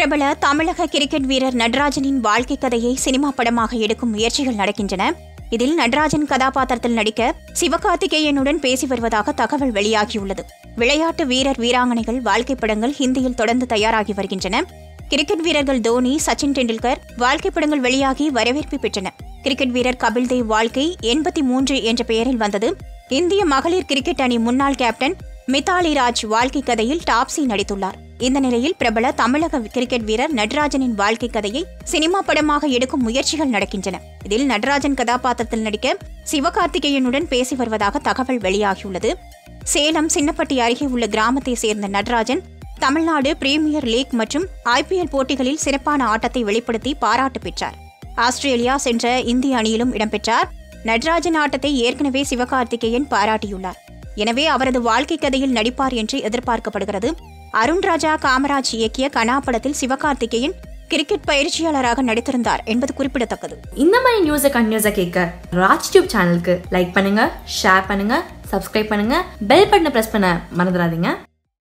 பிரபல தமிழக கிரிக்கெட் வீரர் நடராஜனின் வாழ்க்கை கதையை சினிமா படமாக எடுக்கும் முயற்சிகள் நடக்கின்றன இதில் நடராஜன் கதாபாத்திரத்தில் நடிக்க சிவகார்த்திகேயனுடன் பேசி வருவதாக தகவல் வெளியாகியுள்ளது விளையாட்டு வீரர் வீராங்கனைகள் வாழ்க்கை படங்கள் ஹிந்தியில் தொடர்ந்து தயாராகி வருகின்றன கிரிக்கெட் வீரர்கள் தோனி சச்சின் டெண்டுல்கர் வாழ்க்கை படங்கள் வெளியாகி வரவேற்பு பெற்றன கிரிக்கெட் வீரர் கபில் தேவ் வாழ்க்கை எண்பத்தி மூன்று என்ற பெயரில் வந்தது இந்திய மகளிர் கிரிக்கெட் அணி முன்னாள் கேப்டன் மிதாலி ராஜ் வாழ்க்கை கதையில் டாப்ஸி நடித்துள்ளார் இந்த நிலையில் பிரபல தமிழக கிரிக்கெட் வீரர் நடராஜனின் வாழ்க்கை கதையை சினிமா படமாக எடுக்கும் முயற்சிகள் நடக்கின்றன இதில் நடராஜன் கதாபாத்திரத்தில் நடிக்க சிவகார்த்திகேயனுடன் பேசி வருவதாக தகவல் வெளியாகியுள்ளது சேலம் சின்னப்பட்டி அருகே உள்ள கிராமத்தை சேர்ந்த நடராஜன் தமிழ்நாடு பிரீமியர் லீக் மற்றும் ஐபிஎல் போட்டிகளில் சிறப்பான ஆட்டத்தை வெளிப்படுத்தி பாராட்டு பெற்றார் ஆஸ்திரேலியா சென்ற இந்திய அணியிலும் இடம்பெற்றார் நடராஜன் ஆட்டத்தை ஏற்கனவே சிவகார்த்திகேயன் பாராட்டியுள்ளார் எனவே அவரது வாழ்க்கை கதையில் நடிப்பார் என்று எதிர்பார்க்கப்படுகிறது அருண்ராஜா காமராஜ் இயக்கிய கனா படத்தில் சிவகார்த்திகேயன் கிரிக்கெட் பயிற்சியாளராக நடித்திருந்தார் என்பது குறிப்பிடத்தக்கது இந்த மாதிரி நியூஸை கண்டினியூஸாக கேட்க ராஜ் டியூப் சேனலுக்கு லைக் பண்ணுங்க ஷேர் பண்ணுங்க சப்ஸ்கிரைப் பண்ணுங்க பெல் பட்டனை ப்ரெஸ் பண்ண மறந்துடாதீங்க